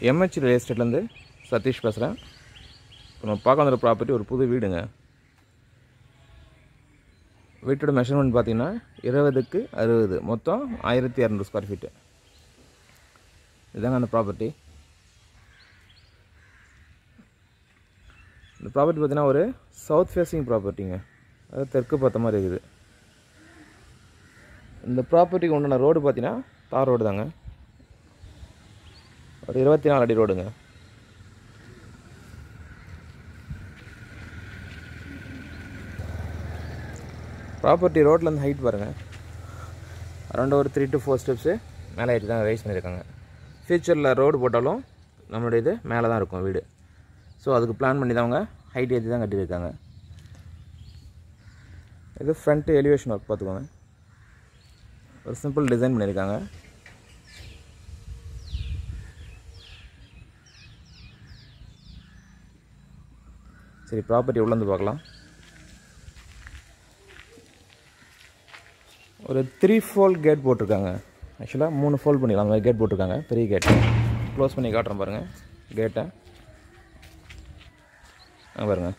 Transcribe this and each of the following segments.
MH real எஸ்டேட்லேருந்து Satish பேசுகிறேன் இப்போ நம்ம பார்க்க வந்த ப்ராப்பர்ட்டி ஒரு புது வீடுங்க வீட்டோட மெஷர்மெண்ட் பார்த்தீங்கன்னா இருபதுக்கு அறுபது மொத்தம் ஆயிரத்தி இரநூறு ஸ்கொயர் ஃபீட்டு இதுதாங்க அந்த ப்ராப்பர்ட்டி இந்த ப்ராப்பர்ட்டி பார்த்தீங்கன்னா ஒரு சவுத் ஃபேஸிங் ப்ராப்பர்ட்டிங்க அதாவது தெற்கு பார்த்த மாதிரி இருக்குது இந்த ப்ராப்பர்ட்டிக்கு உண்டான ரோடு பார்த்தீங்கன்னா தார் ரோடு தாங்க ஒரு இருபத்தி நாலு அடி ரோடுங்க ப்ராப்பர்ட்டி ரோட்லேருந்து ஹைட் பாருங்கள் அரௌண்ட் ஒரு த்ரீ டு ஃபோர் ஸ்டெப்ஸு மேலே ஏற்றி தான் ரைஸ் பண்ணியிருக்காங்க ஃப்யூச்சரில் ரோடு போட்டாலும் நம்மளுடைய இது மேலே தான் இருக்கும் வீடு ஸோ அதுக்கு பிளான் பண்ணி தான் அவங்க ஹைட் ஏற்றி தான் கட்டியிருக்காங்க இது ஃப்ரண்ட்டு எலிவேஷன் ஒர்க் பார்த்துக்கோங்க ஒரு சிம்பிள் டிசைன் பண்ணியிருக்காங்க சரி ப்ராப்பர்ட்டி உள்ளேருந்து பார்க்கலாம் ஒரு த்ரீ ஃபோல் கேட் போட்டிருக்காங்க ஆக்சுவலாக மூணு ஃபோல் பண்ணிக்கலாம் அந்த மாதிரி கேட் போட்டிருக்காங்க பெரிய கேட் க்ளோஸ் பண்ணி காட்டுறேன் பாருங்கள் கேட்டை ஆ பாருங்கள்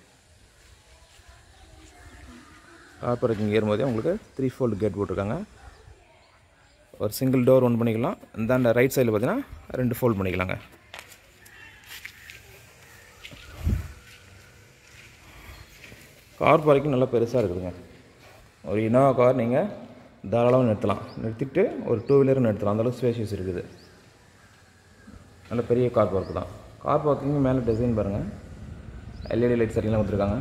கார் பார்க்கிங் ஏறும்போதே உங்களுக்கு த்ரீ ஃபோல்டு கேட் போட்டிருக்காங்க ஒரு சிங்கிள் டோர் ஒன்று பண்ணிக்கலாம் இந்தாண்ட ரைட் சைடில் பார்த்தீங்கன்னா ரெண்டு ஃபோல்ட் பண்ணிக்கலாங்க கார் பார்க்கிங் நல்லா பெருசாக இருக்குதுங்க ஒரு இனோவா கார் நீங்கள் தாராளமாக நிறுத்தலாம் நிறுத்திட்டு ஒரு டூ வீலரும் நிறுத்தலாம் அந்தளவுக்கு ஸ்பேஷியஸ் இருக்குது நல்ல பெரிய கார் பார்க் தான் கார் பார்க்கிங் மேலே டிசைன் பாருங்கள் எல்இடி லைட் செட்டிங்லாம் கொடுத்துருக்காங்க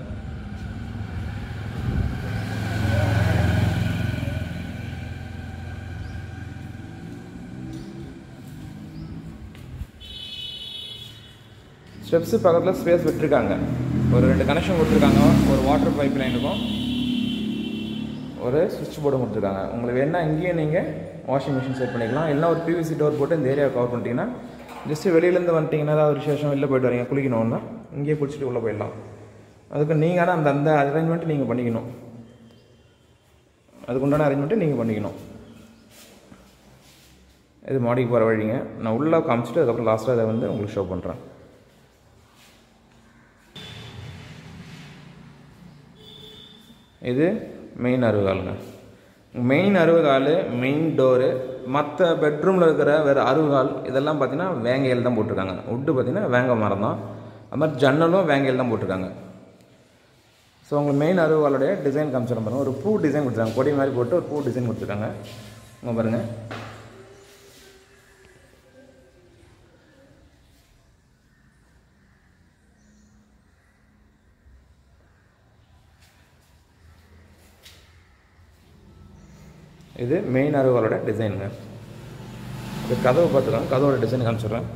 ஸ்டெப்ஸு பக்கத்தில் ஸ்பேஸ் விட்டுருக்காங்க ஒரு ரெண்டு கனெக்ஷன் கொடுத்துருக்காங்க ஒரு வாட்டர் பைப் லைன் இருக்கும் ஒரு சுவிட்ச் போர்டும் கொடுத்துருக்காங்க உங்களுக்கு வேணால் இங்கேயும் நீங்கள் வாஷிங் மிஷின் செட் பண்ணிக்கலாம் இல்லைனா ஒரு பிவிசி டோர் போட்டு இந்த ஏரியாவை கவர் பண்ணிட்டீங்கன்னா ஜஸ்ட்டு வெளியிலேருந்து வந்துட்டிங்கன்னா ஏதாவது ஒரு விசேஷம் வெளில போயிட்டு வரீங்க குளிக்கணும்னா இங்கேயே குளிச்சுட்டு உள்ளே போயிடலாம் அதுக்கு நீங்கள் ஆனால் அந்த அந்த அரேஞ்ச்மெண்ட்டு நீங்கள் பண்ணிக்கணும் அதுக்குண்டான அரேஞ்ச்மெண்ட்டு நீங்கள் பண்ணிக்கணும் இது மாடிக்கு போகிற வழிங்க நான் உள்ளே காமிச்சிட்டு அதுக்கப்புறம் லாஸ்ட்டாக அதை வந்து உங்களுக்கு ஷோ பண்ணுறேன் இது மெயின் அறுவகாலுங்க மெயின் அறுவகால் மெயின் டோரு மற்ற பெட்ரூமில் இருக்கிற வேறு அறுவகால் இதெல்லாம் பார்த்தீங்கன்னா வேங்கையில் தான் போட்டிருக்காங்க உட்டு பார்த்தீங்கன்னா வேங்க மரம் தான் அது மாதிரி ஜன்னலும் வேங்கையில் தான் போட்டிருக்காங்க ஸோ உங்களுக்கு மெயின் அறுவகாலுடைய டிசைன் காமிச்சிடும் பாருங்கள் ஒரு பூ டிசைன் கொடுத்துருக்காங்க கொடி மாதிரி போட்டு ஒரு பூ டிசைன் கொடுத்துருக்காங்க உங்க பாருங்கள் இது மெயின் அறுவலோட டிசைனுங்க இது கதவு பார்த்துக்கலாம் கதவோட டிசைன் காமிச்சிடுறேன்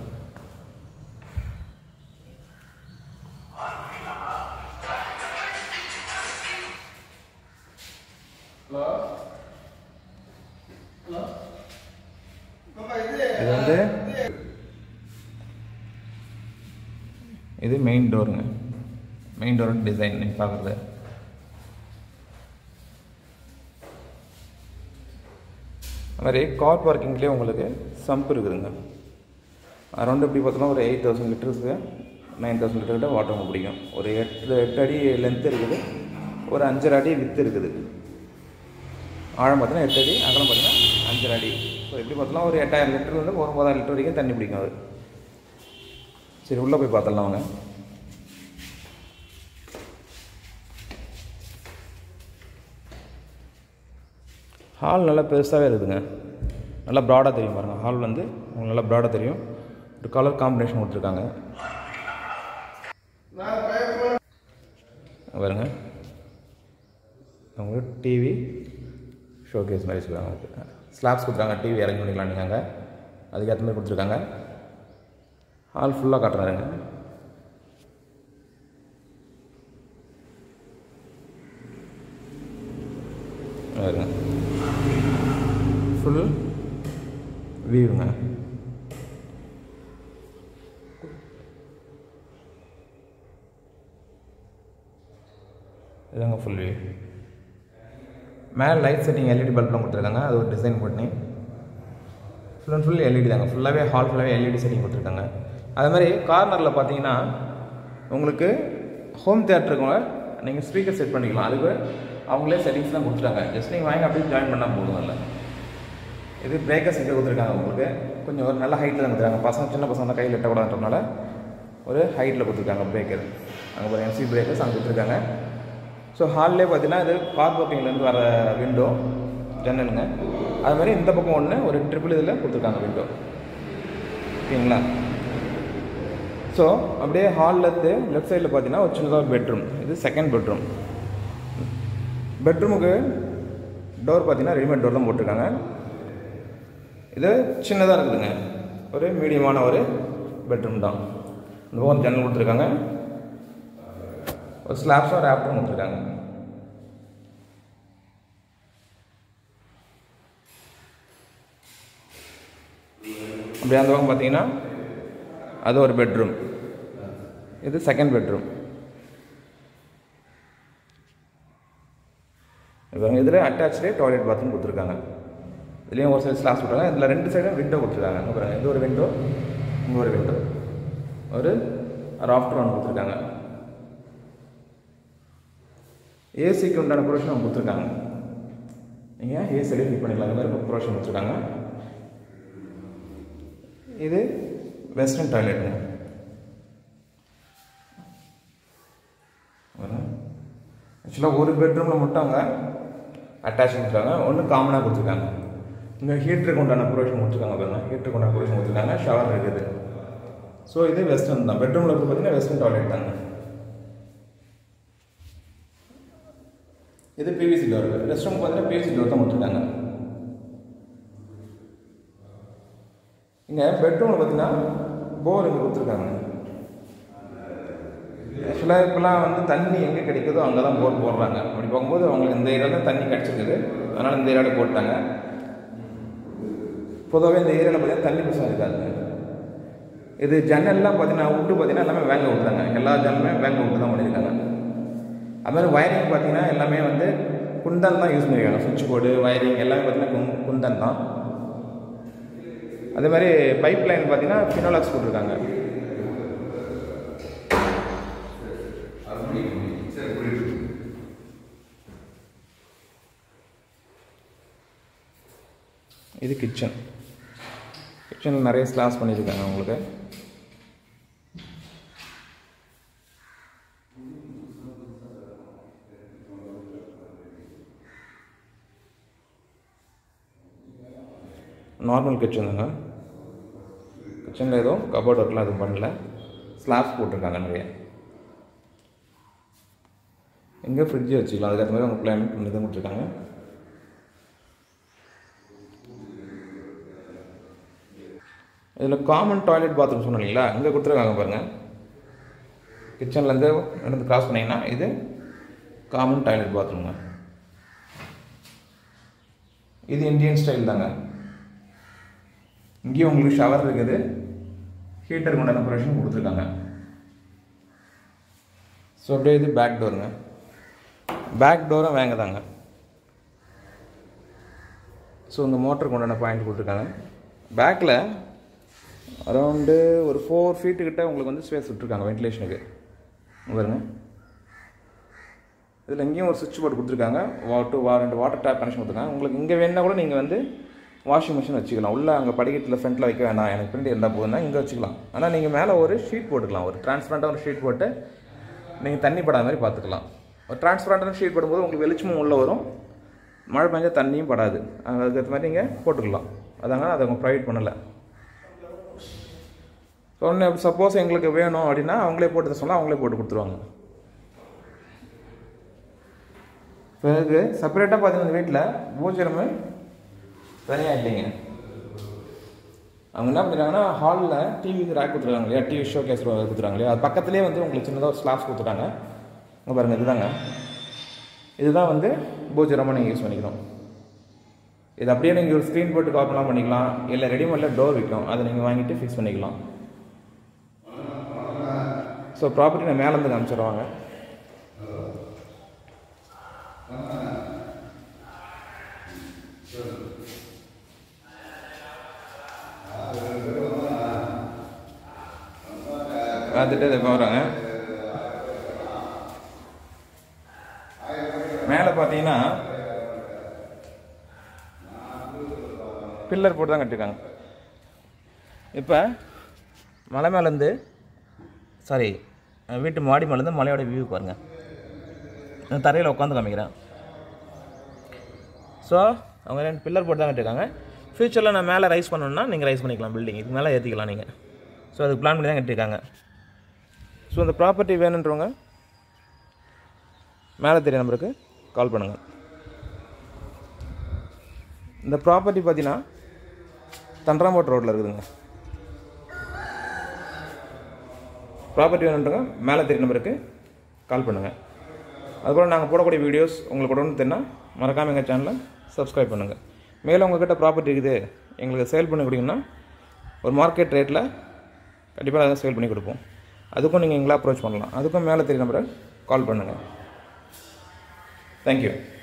இது வந்து இது மெயின் டோருங்க மெயின் டோரோட டிசைன் நீங்கள் பார்க்குறது அது மாதிரி கார் பார்க்கிங்லேயே உங்களுக்கு சம்ப் இருக்குதுங்க அரௌண்ட் எப்படி பார்த்தோம்னா ஒரு எயிட் தௌசண்ட் லிட்டர்ஸுக்கு நைன் தௌசண்ட் லிட்டர் கிட்ட வாட்டர் உங்களுக்கு பிடிக்கும் ஒரு எட்டு எட்டு அடி லென்த் இருக்குது ஒரு அஞ்சரை அடி வித்து இருக்குது ஆழம் பார்த்தீங்கன்னா எட்டு அடி அகலம் பார்த்தீங்கன்னா அஞ்சரை அடி ஸோ எப்படி பார்த்தோம்னா ஒரு எட்டாயிரம் லிட்டர்லேருந்து ஒரு ஒன்பதாயிரம் லிட்டர் வரைக்கும் தண்ணி பிடிக்கும் அது சரி உள்ளே போய் பார்த்துடலாம் வாங்க ஹால் நல்லா பெருசாகவே இருக்குதுங்க நல்லா ப்ராடாக தெரியும் பாருங்கள் ஹால் வந்து உங்களுக்கு நல்லா ப்ராடாக தெரியும் ஒரு கலர் காம்பினேஷன் கொடுத்துருக்காங்க பாருங்க உங்களுக்கு டிவி ஷோகேஸ் மாதிரி வச்சுருக்காங்க ஸ்லாப்ஸ் கொடுத்துருக்காங்க டிவி அரேஞ்ச் பண்ணிக்கலாம் நீங்கள் அங்கே அதுக்கேற்ற மாதிரி கொடுத்துருக்காங்க ஹால் ஃபுல்லாக காட்டுறாருங்க பாருங்க ஃபுல் வியூங்க இதாங்க ஃபுல் வியூ மேலே லைட் செட்டிங் எல்இடி பல்ப்லாம் கொடுத்துருக்காங்க அது ஒரு டிசைன் பண்ணி ஃபுல் அண்ட் ஃபுல் எல்இடி தாங்க ஃபுல்லாகவே ஹால் ஃபுல்லாகவே எல்இடி செட்டிங் கொடுத்துருக்காங்க அது மாதிரி கார்னரில் பார்த்தீங்கன்னா உங்களுக்கு ஹோம் தேட்டருக்குள்ள நீங்கள் ஸ்பீக்கர் செட் பண்ணிக்கலாம் அதுக்கு அவங்களே செட்டிங்ஸ்லாம் கொடுத்துட்டாங்க ஜஸ்ட் நீங்கள் வாங்கி அப்படியே ஜாயின் பண்ணால் போதும் அதில் இது பிரேக்கர்ஸ் இங்கே கொடுத்துருக்காங்க உங்களுக்கு கொஞ்சம் ஒரு நல்ல ஹைட்டில் தான் கொடுத்துருக்காங்க பசங்க சின்ன பசங்க கையில் எட்டக்கூடாதுன்றதுனால ஒரு ஹைட்டில் கொடுத்துருக்காங்க பிரேக்கர் அங்கே ஒரு எம்சி பிரேக்கர்ஸ் அங்கே கொடுத்துருக்காங்க ஸோ ஹால்லே பார்த்தீங்கன்னா இது கார் பார்க்கிங்லேருந்து வர விண்டோ ஜன்னலுங்க அது மாதிரி இந்த பக்கம் ஒன்று ஒரு ட்ரிபிள் இதில் கொடுத்துருக்காங்க விண்டோ ஓகேங்களா ஸோ அப்படியே ஹாலில் இருந்து லெஃப்ட் சைடில் பார்த்தீங்கன்னா ஒரு சின்னதாக பெட்ரூம் இது செகண்ட் பெட்ரூம் பெட்ரூமுக்கு டோர் பார்த்தீங்கன்னா ரெடிமேட் டோர் தான் போட்டிருக்காங்க இது சின்னதாக இருக்குதுங்க ஒரு மீடியமான ஒரு பெட்ரூம் தான் இந்த பக்கம் ஜன்னல் கொடுத்துருக்காங்க ஒரு ஸ்லாப்ஸும் ஒரு ஆப்டும் கொடுத்துருக்காங்க அப்படி அந்த பக்கம் பார்த்தீங்கன்னா அது ஒரு பெட்ரூம் இது செகண்ட் பெட்ரூம் இப்போ இதில் அட்டாச்லேயே டாய்லெட் பாத்ரூம் கொடுத்துருக்காங்க இதுலேயும் ஒரு சைடு ஸ்லாப்ஸ் கொடுத்தாங்க இதில் ரெண்டு சைடும் விண்டோ கொடுத்துருக்காங்க இங்க பாருங்க இது ஒரு விண்டோ இங்கே ஒரு விண்டோ ஒரு ராஃப்டர் ஒன்று கொடுத்துருக்காங்க ஏசிக்கு உண்டான ப்ரொவிஷன் அவங்க கொடுத்துருக்காங்க நீங்கள் ஏசிலே ஃபிட் பண்ணிக்கலாம் இந்த மாதிரி ப்ரொவிஷன் கொடுத்துருக்காங்க இது வெஸ்டர்ன் டாய்லெட்டுங்க ஆக்சுவலாக ஒரு பெட்ரூமில் மட்டும் அவங்க அட்டாச் கொடுத்துருக்காங்க ஒன்று காமனாக கொடுத்துருக்காங்க இங்கே ஹீட்டருக்கு உண்டான ப்ரொவிஷன் கொடுத்துருக்காங்க பாருங்க ஹீட்டருக்கு உண்டான ப்ரொவிஷன் கொடுத்துருக்காங்க ஷவர் இருக்குது ஸோ இது வெஸ்டர்ன் தான் பெட்ரூமில் இருக்கு பார்த்தீங்கன்னா வெஸ்டர்ன் டாய்லெட் தாங்க இது பிவிசி டோர் ரெஸ்ட் ரூம் பார்த்தீங்கன்னா பிவிசி டோர் தான் கொடுத்துருக்காங்க இங்கே பெட்ரூமில் பார்த்தீங்கன்னா போர் இங்கே கொடுத்துருக்காங்க ஆக்சுவலாக இப்போலாம் வந்து தண்ணி எங்கே கிடைக்குதோ அங்கே தான் போர் போடுறாங்க அப்படி போகும்போது அவங்களுக்கு இந்த ஏரியாவில் தான் தண்ணி கிடச்சிருக்குது அதனால் இந்த ஏரியாவில் போட்டாங்க பொதுவாகவே இந்த ஏரியாவில் பார்த்தீங்கன்னா தண்ணி பிரச்சனை இருக்காது இது ஜன்னல்லாம் பார்த்தீங்கன்னா விட்டு பார்த்தீங்கன்னா எல்லாமே வேங்க விட்டுறாங்க எல்லா ஜன்னலுமே வேங்க விட்டு தான் பண்ணியிருக்காங்க அது மாதிரி வயரிங் பார்த்தீங்கன்னா எல்லாமே வந்து குந்தன் தான் யூஸ் பண்ணியிருக்காங்க சுவிட்ச் போர்டு வயரிங் எல்லாமே பார்த்தீங்கன்னா குந் குந்தன் தான் அதே மாதிரி பைப் லைன் பார்த்தீங்கன்னா ஃபினோலாக்ஸ் போட்டிருக்காங்க இது கிச்சன் கிச்சனில் நிறைய ஸ்லாஸ் பண்ணியிருக்காங்க உங்களுக்கு நார்மல் கிச்சன் தாங்க கிச்சனில் எதுவும் கபோர்ட் ஒர்க்லாம் எதுவும் பண்ணல ஸ்லாப்ஸ் போட்டிருக்காங்க நிறைய எங்கே ஃப்ரிட்ஜ் வச்சுக்கலாம் அதுக்கேற்ற மாதிரி அவங்க பிளான் பண்ணி தான் கொடுத்துருக்காங்க இதில் காமன் டாய்லெட் பாத்ரூம் சொன்னோம் இல்லைங்களா இங்கே கொடுத்துருக்காங்க பாருங்கள் கிச்சன்லேருந்து நடந்து கிராஸ் பண்ணிங்கன்னா இது காமன் டாய்லெட் பாத்ரூம்ங்க இது இந்தியன் ஸ்டைல் தாங்க இங்கேயும் உங்களுக்கு ஷவர் இருக்குது ஹீட்டருக்கு உண்டான ப்ரொவிஷன் கொடுத்துருக்காங்க ஸோ அப்படியே இது பேக் டோருங்க பேக் டோரும் வேங்க தாங்க ஸோ இந்த மோட்டருக்கு உண்டான பாயிண்ட் கொடுத்துருக்காங்க பேக்கில் அரௌண்டு ஒரு ஃபோர் ஃபீட்டு கிட்ட உங்களுக்கு வந்து ஸ்பேஸ் விட்டுருக்காங்க வென்டிலேஷனுக்கு பாருங்க இதில் இங்கேயும் ஒரு சுவிட்ச் போர்டு கொடுத்துருக்காங்க வாட்டர் வா ரெண்டு வாட்டர் டேப் கனெக்ஷன் கொடுத்துருக்காங்க உங்களுக்கு இங்கே வேணால் கூட நீங்கள் வந்து வாஷிங் மிஷின் வச்சுக்கலாம் உள்ளே அங்கே படிக்கட்டில் ஃப்ரண்ட்டில் வைக்க வேணாம் எனக்கு பிரிண்ட் இருந்தால் போதுன்னா இங்கே வச்சுக்கலாம் ஆனால் நீங்கள் மேலே ஒரு ஷீட் போட்டுக்கலாம் ஒரு டிரான்ஸ்பரண்ட்டாக ஒரு ஷீட் போட்டு நீங்கள் தண்ணி படாத மாதிரி பார்த்துக்கலாம் ஒரு டிரான்ஸ்பரண்ட்டான ஷீட் போடும்போது உங்களுக்கு வெளிச்சமும் உள்ளே வரும் மழை பெஞ்சால் தண்ணியும் படாது அதுக்கேற்ற மாதிரி நீங்கள் போட்டுக்கலாம் அதாங்க அதை அவங்க ப்ரொவைட் பண்ணலை ஸோ ஒன்று சப்போஸ் எங்களுக்கு வேணும் அப்படின்னா அவங்களே போட்டு சொன்னால் அவங்களே போட்டு கொடுத்துருவாங்க இப்போ எனக்கு செப்பரேட்டாக பார்த்தீங்கன்னா வீட்டில் பூஜை ரூமு தனியாக இல்லைங்க அவங்க என்ன பண்ணிருக்காங்கன்னா ஹாலில் டிவி ரேக் கொடுத்துருக்காங்க இல்லையா டிவி ஷோ கேஸ் கொடுத்துருக்காங்க இல்லையா அது பக்கத்துலேயே வந்து உங்களுக்கு சின்னதாக ஒரு ஸ்லாப்ஸ் கொடுத்துட்டாங்க இங்கே பாருங்கள் இதுதாங்க இதுதான் வந்து பூஜை ரூமை நீங்கள் யூஸ் பண்ணிக்கணும் இது அப்படியே நீங்கள் ஒரு ஸ்க்ரீன் போட்டு காப்பெல்லாம் பண்ணிக்கலாம் இல்லை ரெடிமேடில் டோர் விற்கும் அதை நீங்கள் வாங்கிட்டு ஃபிக்ஸ் பண்ணிக்கலாம் ஸோ ப்ராப்பர்ட்டி நான் மேலேருந்து காமிச்சிடுவாங்க பார்த்துட்டு இதை போகிறாங்க மேலே பார்த்தீங்கன்னா பில்லர் போட்டு தான் கட்டியிருக்காங்க இப்போ மலை மேலேருந்து சாரி வீட்டு மாடி மேலேருந்து மலையோட வியூ பாருங்கள் நான் தரையில் உட்காந்து காமிக்கிறேன் ஸோ அவங்க ரெண்டு பில்லர் போட்டு தான் கட்டியிருக்காங்க ஃப்யூச்சரில் நான் மேலே ரைஸ் பண்ணணுன்னா நீங்கள் ரைஸ் பண்ணிக்கலாம் பில்டிங் இதுக்கு மேலே ஏற்றிக்கலாம் நீங்கள் ஸோ அதுக்கு பிளான் பண்ணி தான் கட்டியிருக்காங்க ஸோ இந்த ப்ராப்பர்ட்டி வேணுன்றவங்க மேலே தெரிய நம்பருக்கு கால் பண்ணுங்கள் இந்த ப்ராப்பர்ட்டி பார்த்தீங்கன்னா தண்டராம்போட் ரோட்டில் இருக்குதுங்க ப்ராப்பர்ட்டி வேணுன்றவங்க மேலே தெரிய நம்பருக்கு கால் பண்ணுங்கள் அதுபோல் நாங்கள் போடக்கூடிய வீடியோஸ் உங்களுக்கு உடனே தெரினா மறக்காமல் எங்கள் சேனலை சப்ஸ்கிரைப் பண்ணுங்கள் மேலும் உங்கள்கிட்ட ப்ராப்பர்ட்டி இருக்குது எங்களுக்கு சேல் பண்ணி கொடுங்கன்னா ஒரு மார்க்கெட் ரேட்டில் கண்டிப்பாக அதை சேல் பண்ணி கொடுப்போம் அதுக்கும் நீங்கள் எங்களை அப்ரோச் பண்ணலாம் அதுக்கும் மேலே தெரிய நம்பரை கால் பண்ணுங்கள் தேங்க்யூ